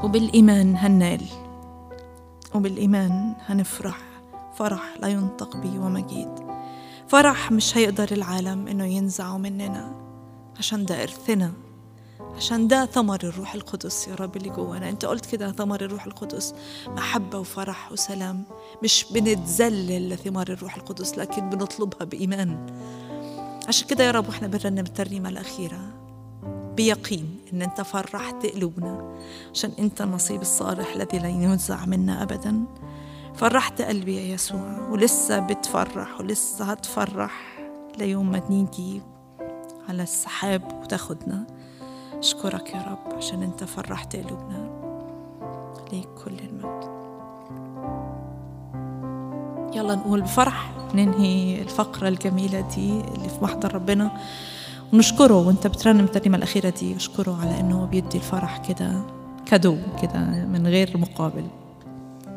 وبالإيمان هننال وبالإيمان هنفرح فرح لا ينطق به ومجيد فرح مش هيقدر العالم إنه ينزعه مننا عشان ده إرثنا عشان ده ثمر الروح القدس يا رب اللي جوانا انت قلت كده ثمر الروح القدس محبة وفرح وسلام مش بنتذلل لثمار الروح القدس لكن بنطلبها بإيمان عشان كده يا رب واحنا بنرنم الترنيمة الأخيرة بيقين ان انت فرحت قلوبنا عشان انت النصيب الصالح الذي لا ينزع منا ابدا فرحت قلبي يا يسوع ولسه بتفرح ولسه هتفرح ليوم ما نيجي على السحاب وتاخدنا أشكرك يا رب عشان أنت فرحت قلوبنا ليك كل المجد يلا نقول بفرح ننهي الفقرة الجميلة دي اللي في محضر ربنا ونشكره وانت بترنم الترنيمة الأخيرة دي اشكره على أنه بيدي الفرح كده كادو كده من غير مقابل